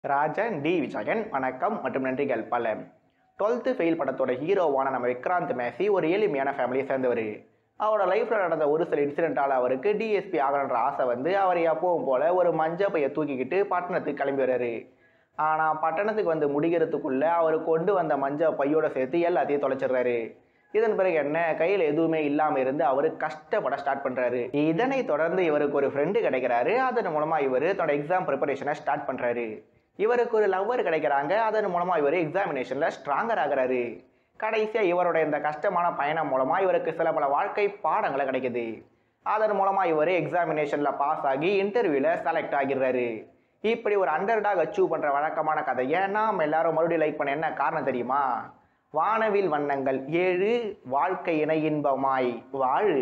Rajan D Vijayan வணக்கம் மற்றும் நன்றிகள் பல டுவெல்த்து ஃபெயில் படத்தோட ஹீரோவான நம்ம விக்ராந்த் மேசி ஒரு எளிமையான ஃபேமிலியை சேர்ந்தவர் அவரோட லைஃப்பில் நடந்த ஒரு சில இன்சிடென்ட்டால் அவருக்கு டிஎஸ்பி ஆகணுன்ற ஆசை வந்து அவர் எப்பவும் போல ஒரு மஞ்ச பையை தூக்கிக்கிட்டு பட்டணத்துக்கு கிளம்பி வர்றாரு ஆனால் பட்டணத்துக்கு வந்து முடிகிறதுக்குள்ள அவர் கொண்டு வந்த மஞ்ச பையோட சேர்த்து எல்லாத்தையும் தொலைச்சிடுறாரு இதன் பிறகு என்ன கையில் எதுவுமே இல்லாமல் இருந்து அவர் கஷ்டப்பட ஸ்டார்ட் பண்ணுறாரு இதனை தொடர்ந்து இவருக்கு ஒரு ஃப்ரெண்டு கிடைக்கிறாரு அதன் மூலமாக இவர் தன்னோட எக்ஸாம் ப்ரிப்பரேஷனை ஸ்டார்ட் பண்ணுறாரு இவருக்கு ஒரு லவ்வர் கிடைக்கிறாங்க அதன் மூலமாக இவர் எக்ஸாமினேஷனில் ஸ்ட்ராங்கர் ஆகுறாரு கடைசியாக இவரோட இந்த கஷ்டமான பயணம் மூலமாக இவருக்கு சில பல வாழ்க்கை பாடங்களை கிடைக்குது அதன் மூலமாக இவர் எக்ஸாமினேஷனில் பாஸ் ஆகி இன்டர்வியூவில் செலக்ட் ஆகிடுறாரு இப்படி ஒரு அண்டர்டாக் அச்சீவ் பண்ணுற வழக்கமான கதையை நாம் எல்லாரும் மறுபடியும் லைக் பண்ண என்ன காரணம் தெரியுமா வானவில் வண்ணங்கள் ஏழு வாழ்க்கை இணை இன்பமாய் வாழு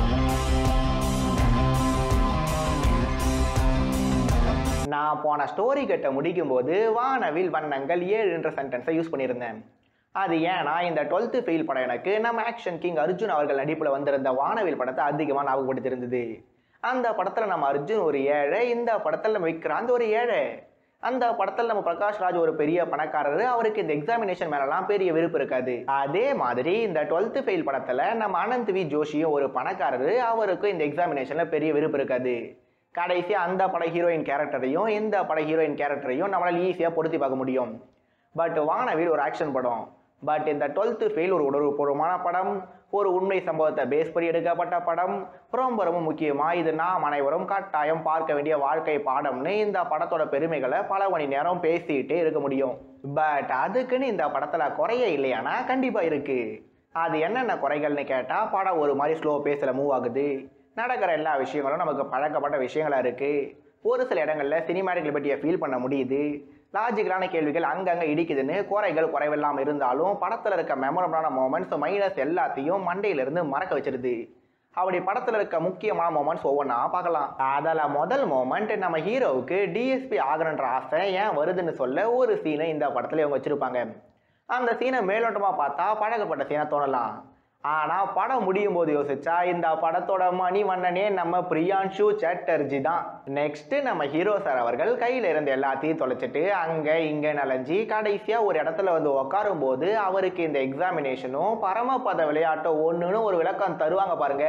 நான் போன ஸ்டோரி கட்ட முடிக்கும்போது வானவில் வண்ணங்கள் ஏழுன்ற சென்டென்ஸை யூஸ் பண்ணியிருந்தேன் அது ஏன்னா இந்த டுவெல்த்து ஃபெயில் படம் எனக்கு நம்ம ஆக்ஷன் கிங் அர்ஜுன் அவர்கள் நடிப்பில் வந்திருந்த வானவில் படத்தை அதிகமாக ஞாபகப்படுத்தியிருந்தது அந்த படத்தில் நம்ம அர்ஜுன் ஒரு ஏழை இந்த படத்தில் நம்ம விக்ராந்த் ஒரு ஏழை அந்த படத்தில் நம்ம பிரகாஷ் ராஜ் ஒரு பெரிய பணக்காரர் அவருக்கு இந்த எக்ஸாமினேஷன் மேலலாம் பெரிய விருப்பம் இருக்காது அதே மாதிரி இந்த டுவெல்த்து ஃபெயில் படத்தில் நம்ம அனந்த் வி ஜோஷியும் ஒரு பணக்காரர் அவருக்கும் இந்த எக்ஸாமினேஷனில் பெரிய விருப்பம் இருக்காது கடைசி அந்த பட ஹீரோயின் கேரக்டரையும் இந்த பட ஹீரோயின் கேரக்டரையும் நம்மளால் ஈஸியாக பொருத்தி பார்க்க முடியும் பட் வானவில் ஒரு ஆக்ஷன் படம் பட் இந்த டுவெல்த்து ஃபெயில் ஒரு உணர்வுபூர்வமான படம் ஒரு உண்மை சம்பவத்தை பேஸ் பண்ணி எடுக்கப்பட்ட படம் ரொம்ப ரொம்ப முக்கியமாக இது நாம் அனைவரும் கட்டாயம் பார்க்க வேண்டிய வாழ்க்கை பாடம்னு இந்த படத்தோட பெருமைகளை பல மணி நேரம் பேசிக்கிட்டே இருக்க முடியும் பட் அதுக்குன்னு இந்த படத்தில் குறைய இல்லையானா கண்டிப்பாக இருக்குது அது என்னென்ன குறைகள்னு கேட்டால் படம் ஒரு மாதிரி ஸ்லோ பேஸில் மூவ் ஆகுது நடக்கிற எல்லா விஷயங்களும் நமக்கு பழக்கப்பட்ட விஷயங்களாக இருக்குது ஒரு சில இடங்களில் சினிமாட்டிக் லிபர்ட்டியை ஃபீல் பண்ண முடியுது லாஜிக்கலான கேள்விகள் அங்கங்கே இடிக்குதுன்னு குறைகள் குறைவில்லாமல் இருந்தாலும் படத்தில் இருக்க மெமரபிளான மூமெண்ட்ஸ் மைனஸ் எல்லாத்தையும் மண்டையிலிருந்து மறக்க வச்சிருது அப்படி படத்தில் இருக்க முக்கியமான மூமெண்ட்ஸ் ஒவ்வொன்றா பார்க்கலாம் அதில் முதல் மூமெண்ட் நம்ம ஹீரோவுக்கு டிஎஸ்பி ஆகணுன்ற ஆசை ஏன் வருதுன்னு சொல்ல ஒரு சீனை இந்த படத்தில் இவங்க வச்சுருப்பாங்க அந்த சீனை மேலோட்டமாக பார்த்தா பழகப்பட்ட சீனை தோணலாம் ஆனால் படம் முடியும் போது யோசிச்சா இந்த படத்தோட மணிவண்ணனே நம்ம பிரியான்ஷு சேட்டர்ஜி தான் நெக்ஸ்ட் நம்ம ஹீரோ சார் அவர்கள் கையில் இருந்த எல்லாத்தையும் தொலைச்சிட்டு அங்கே இங்கே நலஞ்சி கடைசியாக ஒரு இடத்துல வந்து உட்காரும் போது அவருக்கு இந்த எக்ஸாமினேஷனும் பரமபத விளையாட்டும் ஒன்றுன்னு ஒரு விளக்கம் தருவாங்க பாருங்க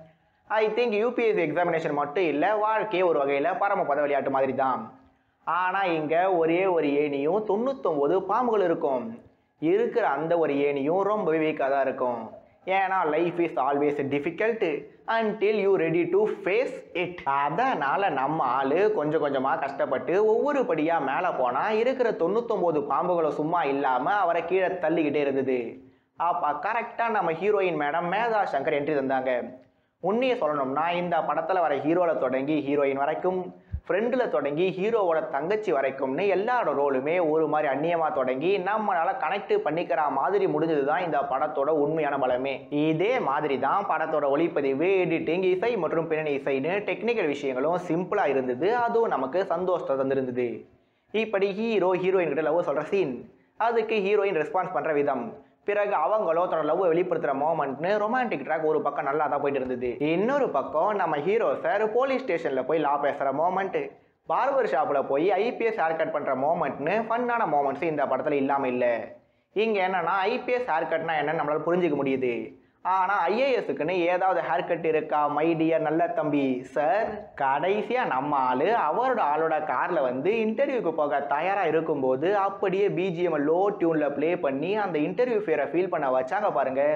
ஐ திங்க் யூபிஎஸ்சி எக்ஸாமினேஷன் மட்டும் இல்லை வாழ்க்கையே ஒரு வகையில் பரமபத விளையாட்டு மாதிரி தான் ஆனால் இங்கே ஒரே ஒரு ஏணியும் தொண்ணூத்தொம்பது பாம்புகள் இருக்கும் இருக்கிற அந்த ஒரு ஏணியும் ரொம்பவே வீக்காக தான் இருக்கும் ஏன்னா life is always difficult until you ready to face it அதனால் நம்ம ஆள் கொஞ்சம் கொஞ்சமாக கஷ்டப்பட்டு ஒவ்வொரு படியாக மேலே போனால் இருக்கிற தொண்ணூத்தொம்பது பாம்புகளும் சும்மா இல்லாமல் அவரை கீழே தள்ளிக்கிட்டே இருந்தது அப்போ கரெக்டாக நம்ம heroine madam Medha Shankar entry தந்தாங்க உண்மையை சொல்லணும்னா இந்த படத்தில் வர ஹீரோவில் தொடங்கி ஹீரோயின் வரைக்கும் ஃப்ரெண்டில் தொடங்கி ஹீரோவோட தங்கச்சி வரைக்கும்னு எல்லாரோட ரோலுமே ஒரு மாதிரி அந்நியமாக தொடங்கி நம்மளால் கனெக்ட் பண்ணிக்கிற மாதிரி முடிஞ்சது தான் இந்த படத்தோட உண்மையான பலமே இதே மாதிரி தான் படத்தோட ஒளிப்பதிவு எடிட்டிங் இசை மற்றும் பின்னணி இசைன்னு டெக்னிக்கல் விஷயங்களும் சிம்பிளாக இருந்தது அதுவும் நமக்கு சந்தோஷத்தை தந்திருந்தது இப்படி ஹீரோ ஹீரோயின் கிட்ட லவ் சொல்கிற சீன் அதுக்கு ஹீரோயின் ரெஸ்பான்ஸ் பண்ணுற விதம் பிறகு அவங்களோ தன்னோட லவ் வெளிப்படுத்துகிற மோமெண்ட்னு ரொமான்டிக் ட்ராக் ஒரு பக்கம் நல்லா தான் போயிட்டு இருந்தது இன்னொரு பக்கம் நம்ம ஹீரோ சார் போலீஸ் ஸ்டேஷனில் போய் லா பேசுகிற மோமெண்ட் பார்பர் ஷாப்பில் போய் ஐபிஎஸ் ஹேர் கட் பண்ணுற மோமெண்ட்னு ஃபன்னான மோமெண்ட்ஸ் இந்த படத்தில் இல்லாமல் இல்லை இங்கே என்னன்னா ஐபிஎஸ் ஹேர் கட்னா என்னன்னு நம்மளால் புரிஞ்சிக்க முடியுது ஆனால் ஐஏஎஸ்க்குன்னு ஏதாவது ஹேர் கட் இருக்கா மை டியர் நல்ல தம்பி சார் கடைசியாக நம்ம ஆள் அவரோட ஆளோட காரில் வந்து இன்டர்வியூக்கு போக தயாராக இருக்கும்போது அப்படியே பிஜிஎம் லோ டியூனில் ப்ளே பண்ணி அந்த இன்டர்வியூ ஃபேரை ஃபீல் பண்ண வச்சாங்க பாருங்க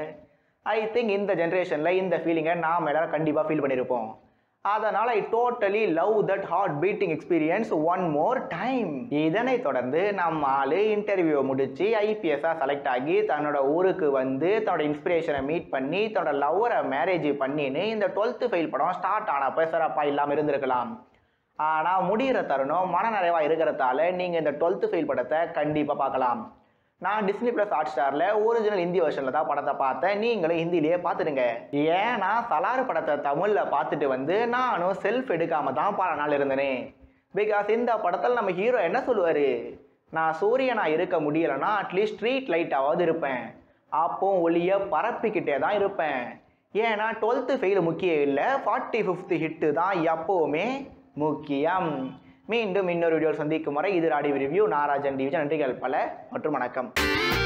ஐ திங்க் இந்த ஜென்ரேஷனில் இந்த ஃபீலிங்கை நாம் எல்லாரும் கண்டிப்பாக ஃபீல் பண்ணியிருப்போம் அதனால் I totally love that heart beating experience one more time இதனை தொடர்ந்து நம்ம ஆள் இன்டர்வியூ முடிச்சு ஐபிஎஸ்ஸாக செலக்ட் ஆகி தன்னோட ஊருக்கு வந்து தன்னோட இன்ஸ்பிரேஷனை மீட் பண்ணி தன்னோட லவ்வரை மேரேஜ் பண்ணின்னு இந்த டுவெல்த்து ஃபெயில் படம் ஸ்டார்ட் ஆனப்போ சிறப்பாக இல்லாமல் இருந்திருக்கலாம் ஆனால் முடிகிற தருணம் மனநிறைவாக இருக்கிறதால நீங்கள் இந்த டுவெல்த்து ஃபெயில் படத்தை கண்டிப்பாக பார்க்கலாம் நான் டிஸ்னி ப்ளஸ் ஹாட் ஸ்டாரில் ஒரிஜினல் ஹிந்தி வெர்ஷனில் தான் படத்தை பார்த்தேன் நீங்களும் ஹிந்திலேயே பார்த்துடுங்க ஏன்னா சலாறு படத்தை தமிழில் பார்த்துட்டு வந்து நானும் செல்ஃப் எடுக்காம தான் பல நாள் இருந்தேனே பிகாஸ் இந்த படத்தில் நம்ம ஹீரோ என்ன சொல்லுவார் நான் சூரியனா இருக்க முடியலைன்னா அட்லீஸ்ட் ஸ்ட்ரீட் லைட்டாவது இருப்பேன் அப்போ ஒளியை பரப்பிக்கிட்டே தான் இருப்பேன் ஏன்னா டுவெல்த்து ஃபெயில் முக்கியம் இல்லை ஃபார்ட்டி ஃபிஃப்த் ஹிட்டு தான் எப்போவுமே முக்கியம் மீண்டும் இன்னொரு வீடியோ சந்திக்கும் வரை இது ராடி ரிவ்யூ நாராஜன் டிவிஜன் நன்றிகள் பல மற்றும் வணக்கம்